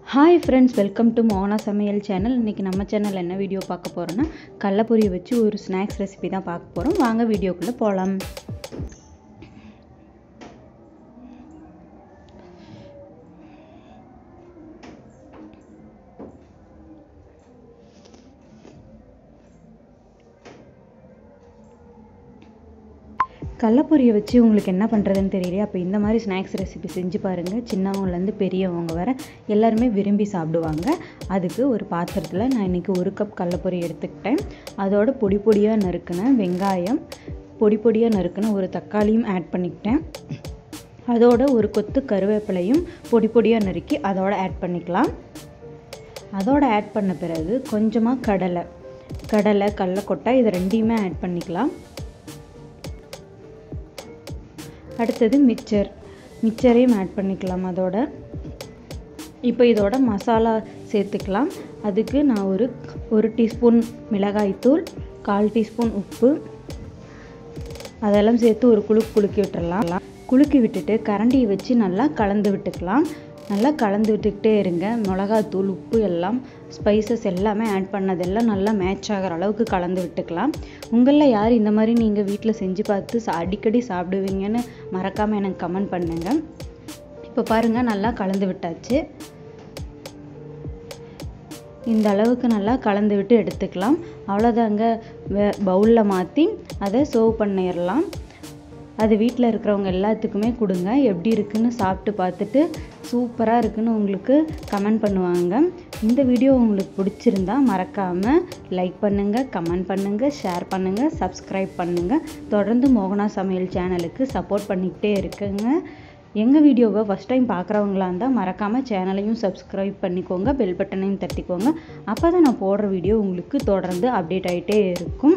hi friends welcome to Mona சமையல் channel இன்றைக்கி நம்ம சேனல் என்ன வீடியோ பார்க்க போகிறோன்னா கடலப்பொரியை வச்சு ஒரு ஸ்நாக்ஸ் ரெசிபி தான் பார்க்க போகிறோம் வாங்க வீடியோக்குள்ளே போகலாம் கடலப்பொரியை வச்சு உங்களுக்கு என்ன பண்ணுறதுன்னு தெரியலையா அப்போ இந்த மாதிரி ஸ்நாக்ஸ் ரெசிபி செஞ்சு பாருங்கள் சின்னவங்கலேருந்து பெரியவங்க வர எல்லாருமே விரும்பி சாப்பிடுவாங்க அதுக்கு ஒரு பாத்திரத்தில் நான் இன்றைக்கி ஒரு கப் கடலப்பொரி எடுத்துக்கிட்டேன் அதோட பொடி பொடியாக நறுக்கின வெங்காயம் பொடி பொடியாக நறுக்கின ஒரு தக்காளியும் ஆட் பண்ணிக்கிட்டேன் அதோட ஒரு கொத்து கருவேப்பிலையும் பொடி பொடியாக நறுக்கி அதோட ஆட் பண்ணிக்கலாம் அதோட ஆட் பண்ண பிறகு கொஞ்சமாக கடலை கடலை கடலக்கொட்டை இது ரெண்டையுமே ஆட் பண்ணிக்கலாம் அடுத்தது மிக்சர் மிக்சரையும் ஆட் பண்ணிக்கலாம் அதோட இப்போ இதோட மசாலா சேர்த்துக்கலாம் அதுக்கு நான் ஒரு ஒரு டீஸ்பூன் மிளகாய்த்தூள் கால் டீஸ்பூன் உப்பு அதெல்லாம் சேர்த்து ஒரு குலுக்கு குலுக்கி விட்டுடலாம் குலுக்கி விட்டுட்டு கரண்டியை வச்சு நல்லா கலந்து விட்டுக்கலாம் நல்லா கலந்து விட்டுக்கிட்டே இருங்க மிளகாத்தூள் உப்பு எல்லாம் ஸ்பைசஸ் எல்லாமே ஆட் பண்ணதெல்லாம் நல்லா மேட்ச் ஆகிற அளவுக்கு கலந்து விட்டுக்கலாம் உங்களில் யார் இந்த மாதிரி நீங்கள் வீட்டில் செஞ்சு பார்த்து அடிக்கடி சாப்பிடுவீங்கன்னு மறக்காமல் எனக்கு கமெண்ட் பண்ணுங்கள் இப்போ பாருங்கள் நல்லா கலந்து விட்டாச்சு இந்த அளவுக்கு நல்லா கலந்து விட்டு எடுத்துக்கலாம் அவ்வளோதாங்க பவுலில் மாற்றி அதை சர்வ் பண்ணிடலாம் அது வீட்டில் இருக்கிறவங்க எல்லாத்துக்குமே கொடுங்க எப்படி இருக்குன்னு சாப்பிட்டு பார்த்துட்டு சூப்பராக இருக்குன்னு உங்களுக்கு கமெண்ட் பண்ணுவாங்க இந்த வீடியோ உங்களுக்கு பிடிச்சிருந்தா மறக்காமல் லைக் பண்ணுங்கள் கமெண்ட் பண்ணுங்கள் ஷேர் பண்ணுங்கள் சப்ஸ்கிரைப் பண்ணுங்கள் தொடர்ந்து மோகனா சமையல் சேனலுக்கு சப்போர்ட் பண்ணிக்கிட்டே இருக்குங்க எங்கள் வீடியோவை ஃபஸ்ட் டைம் பார்க்குறவங்களா இருந்தால் மறக்காமல் சேனலையும் சப்ஸ்கிரைப் பண்ணிக்கோங்க பெல் பட்டனையும் தட்டிக்கோங்க அப்போ தான் நான் போடுற வீடியோ உங்களுக்கு தொடர்ந்து அப்டேட் ஆகிட்டே இருக்கும்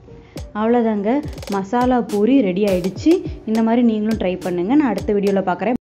அவ்வளோதாங்க மசாலா பூரி ரெடி ஆயிடுச்சு இந்த மாதிரி நீங்களும் ட்ரை பண்ணுங்கள் நான் அடுத்த வீடியோவில் பார்க்குறேன்